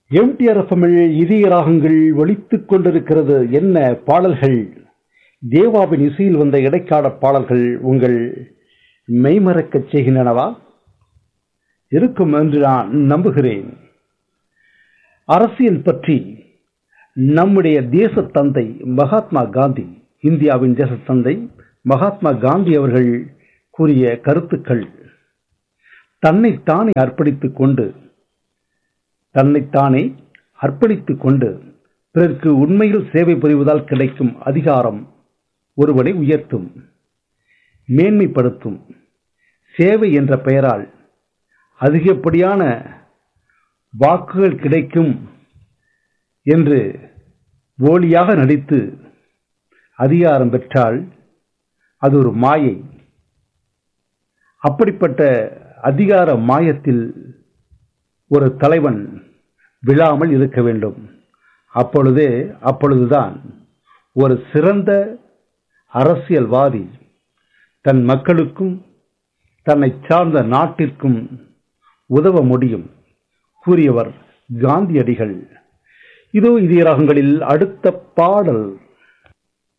MTR எஃப்எம்மில் இதய ராகங்கள் ஒலித்துக் கொண்டிருக்கிறது என்ன பாடல்கள் தேவாவின் இசையில் வந்த இடைக்கால பாடல்கள் உங்கள் மெய்மறக்கச் செய்கின்றனவா இருக்கும் என்று நான் நம்புகிறேன் அரசியல் பற்றி நம்முடைய தேச தந்தை மகாத்மா காந்தி இந்தியாவின் தேச தந்தை மகாத்மா காந்தி அவர்கள் கூறிய கருத்துக்கள் தன்னைத்தானே அர்ப்பணித்துக் கொண்டு தன்னைத்தானே அர்ப்பணித்துக் கொண்டு பிறருக்கு உண்மையில் சேவை புரிவதால் கிடைக்கும் அதிகாரம் ஒருவனை உயர்த்தும் மேன்மைப்படுத்தும் சேவை என்ற பெயரால் அதிகப்படியான வாக்குகள் கிடைக்கும் என்று போலியாக நடித்து அதிகாரம் பெற்றால் அது ஒரு மாயை அப்படிப்பட்ட அதிகார மாயத்தில் ஒரு தலைவன் விழாமல் இருக்க வேண்டும் அப்பொழுதே அப்பொழுதுதான் ஒரு சிறந்த அரசியல்வாதி தன் மக்களுக்கும் தன்னை சார்ந்த நாட்டிற்கும் உதவ முடியும் கூறியவர் காந்தியடிகள் இதோ இதய ராகங்களில் அடுத்த பாடல்